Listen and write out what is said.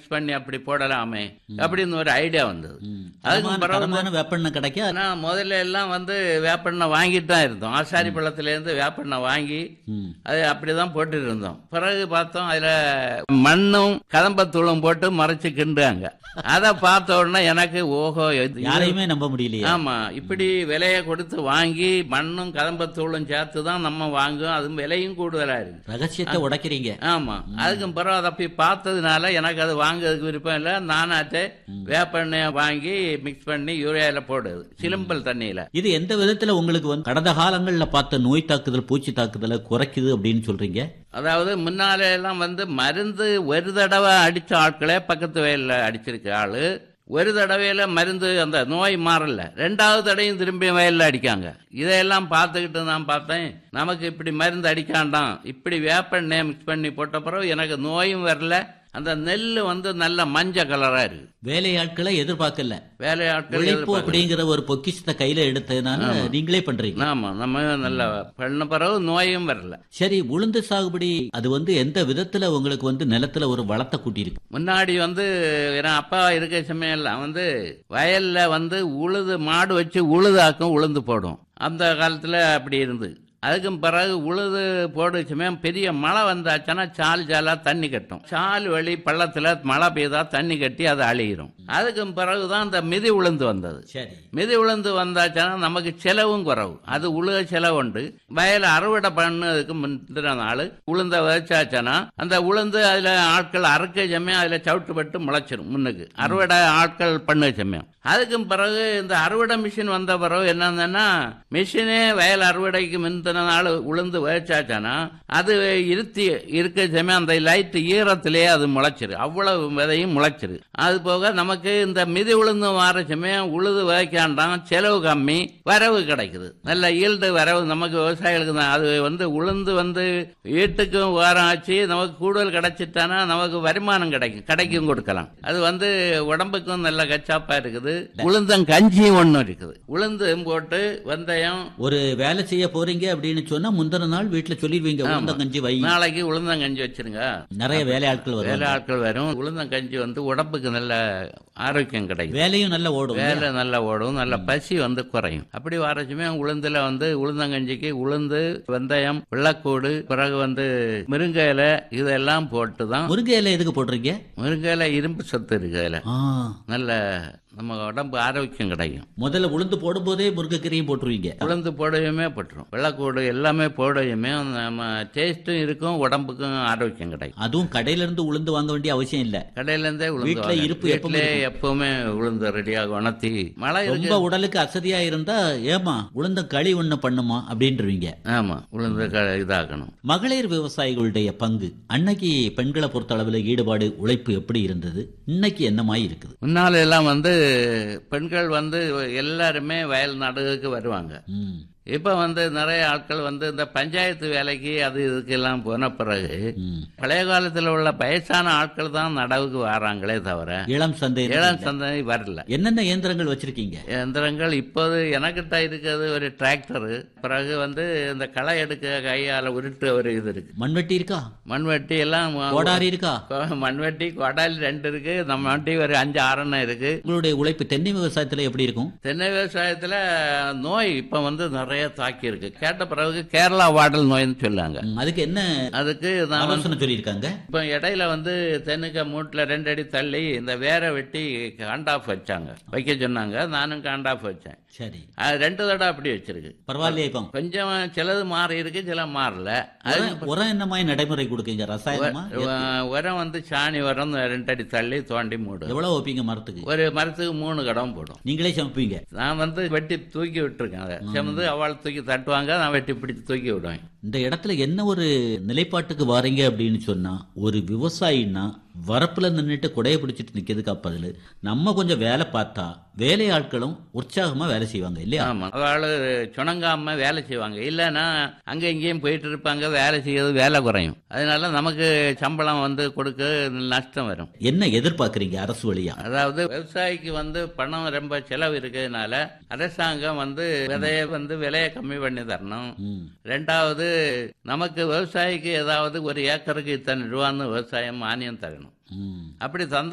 Mix பண்ணி அப்படி போடலாமே அப்படின்னு ஒரு ஐடியா வந்தது ம். அதுக்கு தரமான- பிறகு தரமான வேப்பெண்ணெய் கிடைக்க ஆனா முதல்ல எல்லாம் வந்து வேப்பெண்ணெய் வாங்கிட்டு தான் இருந்தோம் ஆசாரி பழத்துல இருந்து வேப்பெண்ணெய் வாங்கி ம். அது அப்படிதான் போட்டுட்டு இருந்தோம் பிறகு பார்த்தோம் அதுல மண்ணும் கதம்பத்தூளும் போட்டு மறைச்சு கிண்டுறாங்க அதை பார்த்த உடனே எனக்கு ஓஹோ இது- யாரையுமே நம்ப முடியலையே ஆமா இப்படி விலையை கொடுத்து வாங்கி மண்ணும் கதம்பத்தூளும் சேர்த்து தான் நம்ம வாங்குவோம் அதுவும் விலையும் கூடுதலா இருக்கு ரகசியத்தை உடைக்கிறீங்க ஆமா அதுக்கும் பிறகு அதை போய் பார்த்ததுனால எனக்கு அது வாங்குறதுக்கு விருப்பம் இல்லை நானாச்சே வேப்பெண்ணெயை வாங்கி மிக்ஸ் பண்ணி யூரியால போடுது சிலம்பல் தண்ணியில இது எந்த விதத்துல உங்களுக்கு வந்து கடந்த காலங்கள்ல பார்த்த நோய் தாக்குதல் பூச்சி தாக்குதலை குறைக்குது அப்படின்னு சொல்றீங்க அதாவது முன்னால எல்லாம் வந்து மருந்து ஒரு தடவை அடிச்ச ஆட்களே பக்கத்து வயல்ல அடிச்சிருக்க ஆளு ஒரு தடவையில மருந்து அந்த நோய் மாறல ரெண்டாவது தடவையும் திரும்பி வயல்ல அடிக்காங்க இதையெல்லாம் பார்த்துக்கிட்டு நான் பார்த்தேன் நமக்கு இப்படி மருந்து அடிக்காண்டாம் இப்படி வேப்பெண்ணெய் மிக்ஸ் பண்ணி போட்ட பிறகு எனக்கு நோயும் வரல அந்த நெல் வந்து நல்ல மஞ்ச கலரா இருக்கு வேலையாட்களை எதிர்பார்க்கல வேலையாட்கள் உழைப்பு எதிர்பார்க்கல. அப்படிங்கிற ஒரு பொக்கிஷத்தை கையில எடுத்ததுனால நீங்களே பண்றீங்க ஆமா நம்ம நல்ல பண்ண பிறகு நோயும் வரல சரி உளுந்து சாகுபடி அது வந்து எந்த விதத்துல உங்களுக்கு வந்து நிலத்துல ஒரு வளத்தை கூட்டியிருக்கு முன்னாடி வந்து என் அப்பா இருக்க சமயம் எல்லாம் வந்து வயல்ல வந்து உழுது மாடு வச்சு உழுதாக்கும் உளுந்து போடும் அந்த காலத்துல அப்படி இருந்து அதுக்கும் பிறகு உழுது போடு சமயம் பெரிய மழை வந்தாச்சுன்னா சால் சாலா தண்ணி கட்டும் சால் வழி பள்ளத்துல மழை பெய்தா தண்ணி கட்டி அது அழியிரும் அதுக்கும் பிறகுதான் இந்த மிதி உளுந்து வந்தது சரி மிதி உளுந்து வந்தாச்சுன்னா நமக்கு செலவும் குறவு அது உழுக செலவு உண்டு வயல அறுவடை பண்ணதுக்கு முந்தின நாள் உளுந்த விதைச்சாச்சுன்னா அந்த உளுந்து அதுல ஆட்கள் அறுக்க சமயம் அதுல சவுட்டுப்பட்டு முளைச்சிரும் முன்னுக்கு அறுவடை ஆட்கள் பண்ண சமயம் அதுக்கும் பிறகு இந்த அறுவடை மிஷின் வந்த பிறகு என்னன்னா மிஷினே வயல் அறுவடைக்கு முந்தின நாள் உளுந்து விதைச்சாச்சுன்னா அது இருத்தி இருக்க சமயம் அந்த லைட் ஈரத்திலேயே அது முளைச்சிரு அவ்வளவு விதையும் முளைச்சிரு அது போக நமக்கு இந்த மிதி உளுந்து வார சமயம் உழுது விதைக்காண்டாம் செலவு கம்மி வரவு கிடைக்குது நல்ல ஈல்டு வரவு நமக்கு விவசாயிகளுக்கு தான் அது வந்து உளுந்து வந்து வீட்டுக்கும் வாரம் ஆச்சு நமக்கு கூடுதல் கிடைச்சிட்டானா நமக்கு வருமானம் கிடைக்கும் கடைக்கும் கொடுக்கலாம் அது வந்து உடம்புக்கும் நல்ல கச்சாப்பா இருக்குது உளுந்தம் கஞ்சியும் ஒன்றும் இருக்குது உளுந்தும் போட்டு வெந்தயம் ஒரு வேலை செய்ய போறீங்க அப்படின்னு சொன்னா முந்தின நாள் வீட்டுல சொல்லிடுவீங்க உளுந்தங்கஞ்சி வை நாளைக்கு உளுந்தங்கஞ்சி வச்சிருங்க நிறைய வேலையாட்கள் வரும் வேலை ஆட்கள் வரும் உளுந்தங்கஞ்சி வந்து உடம்புக்கு நல்ல ஆரோக்கியம் கிடைக்கும் வேலையும் நல்லா ஓடும் வேலை நல்லா ஓடும் நல்ல பசி வந்து குறையும் அப்படி வரச்சுமே உளுந்துல வந்து உளுந்தங்கஞ்சிக்கு உளுந்து வெந்தயம் வெள்ளக்கூடு பிறகு வந்து முருங்கை இலை இதெல்லாம் போட்டு தான் முருங்கை இலை எதுக்கு போடுறீங்க முருங்கை இலை இரும்பு சத்து இருக்கு அதுல ஆ, நல்ல நம்ம உடம்பு ஆரோக்கியம் கிடைக்கும் முதல்ல உளுந்து போடும்போதே முருங்கைக்கீரையும் போட்டுருவீங்க உளுந்து போடவுமே போட்டுரும் வெள்ளக்கூடு எல்லாமே போடவுமே நம்ம டேஸ்ட்டும் இருக்கும் உடம்புக்கும் ஆரோக்கியம் கிடைக்கும் அதுவும் கடையில இருந்து உளுந்து வாங்க வேண்டிய அவசியம் இல்ல கடையில இருந்தே உளுந்து வீட்ல வாங்க. இருப்பு எப்பவுமே வீட்லயே எப்பவுமே உளுந்து ரெடியாக உணர்த்தி மழை இருக்கு ரொம்ப உடலுக்கு அசதியா இருந்தா ஏமா உளுந்த களி ஒண்ணு பண்ணுமா அப்படின்றவீங்க ஆமா உளுந்து க- இதாக்கணும் மகளிர் விவசாயிகளுடைய பங்கு அன்னைக்கு பெண்களை பொறுத்த அளவுல ஈடுபாடு உழைப்பு எப்படி இருந்தது இன்னைக்கு என்னமாய் இருக்குது முன்னால எல்லாம் வந்து பெண்கள் வந்து எல்லாருமே வயல் நடுவுக்கு வருவாங்க ம், இப்ப வந்து நிறைய ஆட்கள் வந்து இந்த பஞ்சாயத்து வேலைக்கு அது இதுக்கெல்லாம் போன பிறகு ம். பழைய காலத்துல உள்ள வயசான ஆட்கள் தான் நடவுக்கு வராங்களே தவிர இளம் சந்தை இளம் சந்ததி வரல என்னென்ன இயந்திரங்கள் வச்சிருக்கீங்க எந்திரங்கள் இப்போது எனக்கிட்ட இருக்கிறது ஒரு டிராக்டர் பிறகு வந்து இந்த களை எடுக்க கையால உருட்டு ஒரு இது இருக்கு மண்வெட்டி இருக்கா மண்வெட்டி எல்லாம் கோடாரி இருக்கா கொ- மண்வெட்டி கொடாலி ரெண்டு இருக்கு நம்ம வண்டி ஒரு அஞ்சு ஆறெண்ணம் இருக்கு உங்களுடைய உழைப்பு தென்னை விவசாயத்துல எப்படி இருக்கும் தென்னை விவசாயத்துல நோய் இப்ப வந்து நிறைய தாக்கி இருக்கு கேட்ட பிறகு கேரளா வாடல் நோய்னு சொல்லாங்க ம், அதுக்கு என்ன அதுக்கு நான் வந்து ஆலோசனை சொல்லியிருக்காங்க இப்ப இடையில வந்து தென்னுக்க மூட்டுல ரெண்டு அடி தள்ளி இந்த வேற வெட்டி காண்டாஃப் வச்சாங்க வைக்க சொன்னாங்க நானும் காண்டாஃப் வச்சேன் சரி அது ரெண்டு தடவை அப்படி வச்சிருக்கு பரவாயில்லையே இப்போ கொஞ்சம் சிலது மாறி இருக்கு சில மாறல அது உரம் உரம் என்ன மாதிரி நடைமுறை கொடுக்கீங்க ரசாயனமா உ- உரம் வந்து சாணி உரம் ரெண்டு அடி தள்ளி தோண்டி மூடும் எவ்வளவு வைப்பீங்க மரத்துக்கு ஒரு மரத்துக்கு மூணு கடம் போடும் நீங்களே சமைப்பீங்க நான் வந்து வெட்டி தூக்கி விட்டுருக்கேன் அதை செமந்து அவள் தூக்கி தட்டுவாங்க நான் வெட்டி பிடிச்சி தூக்கி விடுவேன் இந்த இடத்துல என்ன ஒரு நிலைப்பாட்டுக்கு வாரீங்க அப்படின்னு சொன்னா ஒரு விவசாயின்னா வரப்புல நின்னுட்டு குடைய பிடிச்சிட்டு நிக்கிறதுக்கு அப்பதில் நம்ம கொஞ்சம் வேலை பார்த்தா வேலை ஆட்களும் உற்சாகமா வேலை செய்வாங்க இல்லையா ஆமா அவள் சுணங்காம வேலை செய்வாங்க இல்லைன்னா அங்க இங்கேயும் போயிட்டு இருப்பாங்க வேலை செய்யறது வேலை குறையும் அதனால நமக்கு சம்பளம் வந்து கொடுக்க நஷ்டம் வரும் என்ன எதிர்பார்க்கறீங்க அரசு வழியா அதாவது விவசாயிக்கு வந்து பணம் ரொம்ப செலவு இருக்கிறதுனால அரசாங்கம் வந்து விதைய வந்து விலையை கம்மி பண்ணி தரணும் ம். ரெண்டாவது நமக்கு விவசாயிக்கு ஏதாவது ஒரு ஏக்கருக்கு இத்தனை ரூபான்னு விவசாயம் மானியம் தரணும் ம். அப்படி தந்த